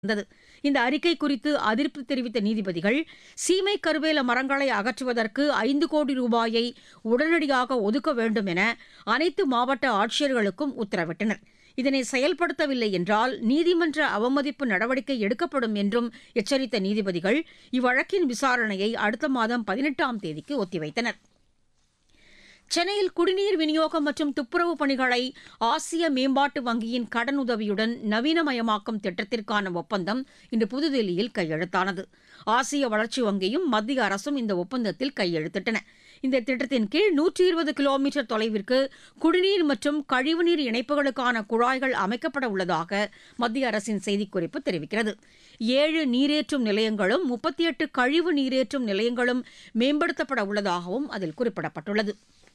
இருந்தது இந்த அறிக்கை குறித்து அதிருப்தி தெரிவித்த நீதிபதிகள் சீமை கருவேல மரங்களை அகற்றுவதற்கு ஐந்து கோடி ரூபாயை உடனடியாக ஒதுக்க வேண்டும் என அனைத்து மாவட்ட ஆட்சியர்களுக்கும் உத்தரவிட்டனர் இதனை செயல்படுத்தவில்லை என்றால் நீதிமன்ற அவமதிப்பு நடவடிக்கை எடுக்கப்படும் என்றும் எச்சரித்த நீதிபதிகள் இவ்வழக்கின் விசாரணையை அடுத்த மாதம் பதினெட்டாம் தேதிக்கு ஒத்திவைத்தனர் சென்னையில் குடிநீர் விநியோகம் மற்றும் துப்புரவு பணிகளை ஆசிய மேம்பாட்டு வங்கியின் கடனுதவியுடன் நவீனமயமாக்கும் திட்டத்திற்கான ஒப்பந்தம் இன்று புதுதில்லியில் கையெழுத்தானது ஆசிய வளர்ச்சி வங்கியும் மத்திய அரசும் இந்த ஒப்பந்தத்தில் கையெழுத்திட்டன இந்த திட்டத்தின் கீழ் நூற்றி இருபது கிலோமீட்டர் தொலைவிற்கு குடிநீர் மற்றும் கழிவுநீர் இணைப்புகளுக்கான குழாய்கள் அமைக்கப்பட உள்ளதாக மத்திய அரசின் செய்திக்குறிப்பு தெரிவிக்கிறது ஏழு நீரேற்றும் நிலையங்களும் முப்பத்தி எட்டு கழிவு நீரேற்றும் நிலையங்களும் மேம்படுத்தப்பட உள்ளதாகவும் அதில் குறிப்பிடப்பட்டுள்ளது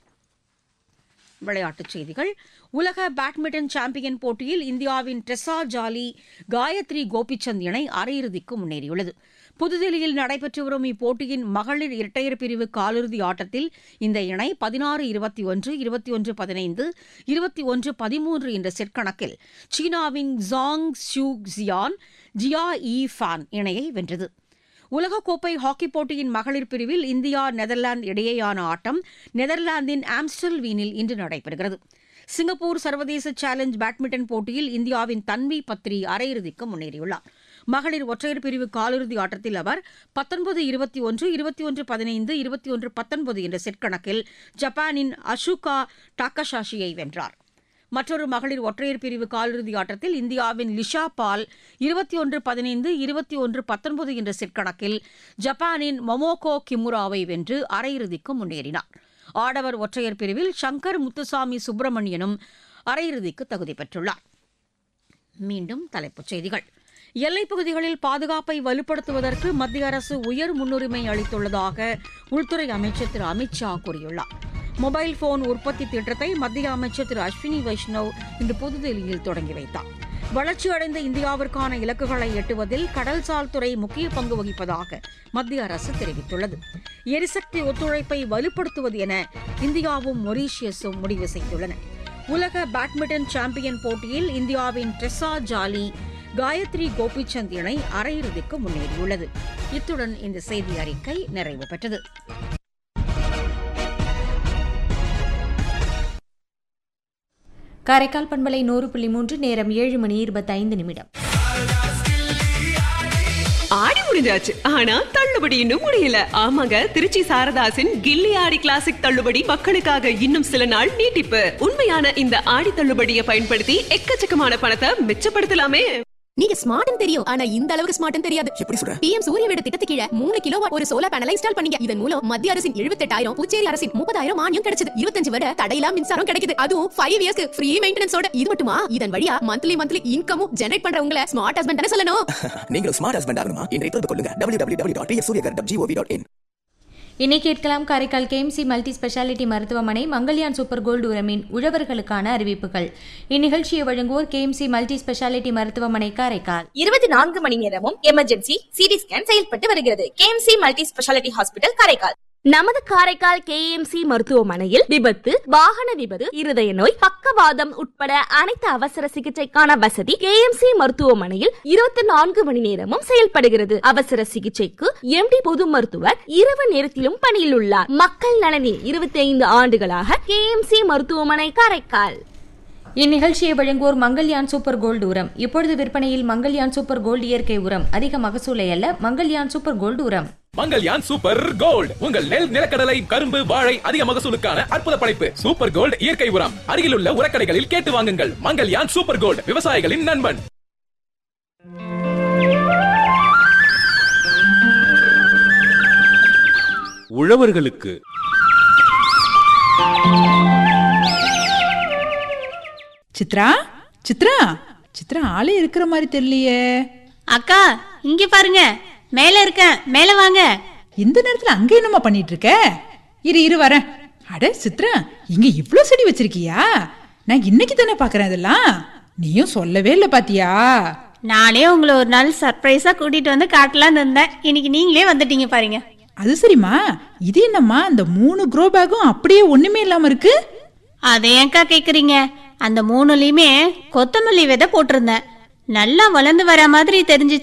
விளையாட்டுச் செய்திகள் உலக பேட்மிண்டன் சாம்பியன் போட்டியில் இந்தியாவின் ட்ரெஸா ஜாலி காயத்ரி கோபிச்சந்த் இணை அரையிறுதிக்கு முன்னேறியுள்ளது புதுதில்லியில் நடைபெற்று வரும் இப்போட்டியின் மகளிர் இரட்டையர் பிரிவு காலிறுதி ஆட்டத்தில் இந்த இணை பதினாறு இருபத்தி ஒன்று இருபத்தி ஒன்று பதினைந்து இருபத்தி ஒன்று பதிமூன்று என்ற செட் கணக்கில் சீனாவின் Zhang Shuxian Jia Yifan இணையை வென்றது உலகக்கோப்பை ஹாக்கிப் போட்டியின் மகளிர் பிரிவில் இந்தியா நெதர்லாந்து இடையேயான ஆட்டம் நெதர்லாந்தின் ஆம்ஸ்டல்வீனில் இன்று நடைபெறுகிறது சிங்கப்பூர் சர்வதேச சேலஞ்ச் பேட்மிண்டன் போட்டியில் இந்தியாவின் தன்வி பத்ரி அரையிறுதிக்கு முன்னேறியுள்ளார் மகளிர் ஒற்றையர் பிரிவு காலிறுதி ஆட்டத்தில் அவர் பத்தொன்பது இருபத்தி ஒன்று இருபத்தி ஒன்று பதினைந்து இருபத்தி ஒன்று பத்தொன்பது என்ற செட் கணக்கில் ஜப்பானின் அஷுகா டாக்கஷாஷியை வென்றார் மற்றொரு மகளிர் ஒற்றையர் பிரிவு காலிறுதி ஆட்டத்தில் இந்தியாவின் லிஷா பால் இருபத்தி ஒன்று பதினைந்து இருபத்தி ஒன்று பத்தொன்பது என்ற செட் கணக்கில் ஜப்பானின் மொமோகோ கிமுராவை வென்று அரையிறுதிக்கு முன்னேறினார் ஆடவர் ஒற்றையர் பிரிவில் சங்கர் முத்துசாமி சுப்பிரமணியனும் அரையிறுதிக்கு தகுதி பெற்றுள்ளார் மீண்டும் தலைப்புச் செய்திகள் எல்லைப் பகுதிகளில் பாதுகாப்பை வலுப்படுத்துவதற்கு மத்திய அரசு உயர் முன்னுரிமை அளித்துள்ளதாக உள்துறை அமைச்சர் திரு அமித் ஷா கூறியுள்ளார் மொபைல் போன் உற்பத்தி திட்டத்தை மத்திய அமைச்சர் திரு அஸ்வினி வைஷ்ணவ் இன்று புதுதில்லியில் தொடங்கி வைத்தார் வளர்ச்சியடைந்த இந்தியாவிற்கான இலக்குகளை எட்டுவதில் கடல்சார் துறை முக்கிய பங்கு வகிப்பதாக மத்திய அரசு தெரிவித்துள்ளது எரிசக்தி ஒத்துழைப்பை வலுப்படுத்துவது என இந்தியாவும் மொரீஷியஸும் முடிவு செய்துள்ளன உலக பேட்மிண்டன் சாம்பியன் போட்டியில் இந்தியாவின் ட்ரெஸா ஜாலி காயத்ரி கோபிச்சந்த் இணை அரையிறுதிக்கு முன்னேறியுள்ளது இத்துடன் இந்த செய்தி அறிக்கை நிறைவு பெற்றது காரைக்கால் பண்பலை நூறு புள்ளி மூன்று நேரம் ஏழு மணி இருபத்தைந்து நிமிடம் ஆடி முடிஞ்சாச்சு ஆனா தள்ளுபடி இன்னும் முடியல ஆமாங்க திருச்சி சாரதாசின் கில்லி ஆடி கிளாசிக் தள்ளுபடி மக்களுக்காக இன்னும் சில நாள் நீட்டிப்பு உண்மையான இந்த ஆடி தள்ளுபடியை பயன்படுத்தி எக்கச்சக்கமான பணத்தை மிச்சப்படுத்தலாமே நீங்க ஸ்மார்ட்னு தெரியும் ஆனா இந்த அளவுக்கு ஸ்மார்ட்னு தெரியாது எப்படி சொல்ற பிஎம் சூரிய வீடு திட்டத்துக்கு கீழ மூணு கிலோ ஒரு சோலார் பேனலை இன்ஸ்டால் பண்ணீங்க இதன் மூலம் மத்திய அரசின் எழுபத்தெட்டாயிரம் புதுச்சேரி அரசின் முப்பதாயிரம் மானியம் கிடைச்சது இருபத்தஞ்சு வரை தடையில்லா மின்சாரம் கிடைக்குது அதுவும் ஃபைவ் இயர்ஸ்க்கு ஃப்ரீ மெயின்டெனன்ஸோட இது மட்டுமா இதன் வழியா மந்த்லி மந்த்லி இன்கமும் ஜெனரேட் பண்றவங்கள ஸ்மார்ட் ஹஸ்பண்ட் தானே சொல்லணும் நீங்களும் ஸ்மார்ட் ஹஸ்பண்ட் ஆகணுமா இன்றைய தொடர்பு கொள்ளுங்க W W W dot Suryaghar dot gov dot in இன்னைக்கு கேட்கலாம் காரைக்கால் கேஎம்சி மல்டி ஸ்பெஷாலிட்டி மருத்துவமனை மங்கல்யான் சூப்பர் கோல்டு உரமின் உழவர்களுக்கான அறிவிப்புகள் இந்நிகழ்ச்சியை வழங்குவோர் கேஎம்சி மல்டி ஸ்பெஷாலிட்டி மருத்துவமனை காரைக்கால் இருபத்தி நான்கு மணி நேரமும் எமர்ஜென்சி சிடி ஸ்கேன் செயல்பட்டு வருகிறது KMC multi speciality hospital Karaikal நமது காரைக்கால் கேஎம்சி மருத்துவமனையில் விபத்து வாகன விபத்து இருதய நோய் பக்கவாதம் உட்பட அனைத்து அவசர சிகிச்சைக்கான வசதி கேஎம்சி மருத்துவமனையில் இருபத்தி நான்கு மணி நேரமும் செயல்படுகிறது அவசர சிகிச்சைக்கு எம்டி பொது மருத்துவர் இரவு நேரத்திலும் பணியில் உள்ளார் மக்கள் நலனில் இருபத்தி ஐந்து ஆண்டுகளாக கேஎம்சி மருத்துவமனை காரைக்கால் இந்நிகழ்ச்சியை வழங்குவோர் மங்கல்யான் சூப்பர் கோல்டு உரம் இப்பொழுது விற்பனையில் மங்கல்யான் சூப்பர் கோல்டு இயற்கை உரம் அதிக மகசூலை அல்ல மங்கல்யான் சூப்பர் கோல்டு உரம் மங்கல்யான் சூப்பர் கோல்ட் உங்கள் நெல் நிலக்கடலை கரும்பு வாழை அதிக மகசூலுக்கான அற்புத படைப்பு சூப்பர் கோல்ட் இயற்கை உரம் அருகிலுள்ள உரக்கடைகளில் கேட்டு வாங்குங்கள் மங்கல்யான் சூப்பர் கோல்ட் விவசாயிகளின் நண்பன் உழவர்களுக்கு சித்ரா சித்ரா சித்ரா ஆளே இருக்கிற மாதிரி தெரியலையே அக்கா இங்க பாருங்க மேல இருக்கேன் மேல வாங்க இந்த நேரத்துல அங்க என்னம்மா பண்ணிட்டு இருக்க இரு இரு வரேன் அட சித்ரா இங்க இவ்ளோ செடி வச்சிருக்கியா நான் இன்னைக்கு தானே பாக்குறேன் இதெல்லாம் நீயும் சொல்லவே இல்லை பாத்தியா நானே உங்களை ஒரு நாள் சர்ப்ரைஸா கூட்டிட்டு வந்து காட்டலாம்னு இருந்தேன் இன்னைக்கு நீங்களே வந்துட்டீங்க பாருங்க அது சரிம்மா இது என்னம்மா அந்த மூணு க்ரோ பேக்கும் அப்படியே ஒண்ணுமே இல்லாம இருக்கு அதை ஏன்க்கா கேக்குறீங்க அந்த மூணுலயுமே கொத்தமல்லி விதை போட்டிருந்தேன் நல்லா வளர்ந்து வர மாதிரி தெரிஞ்சுச்சு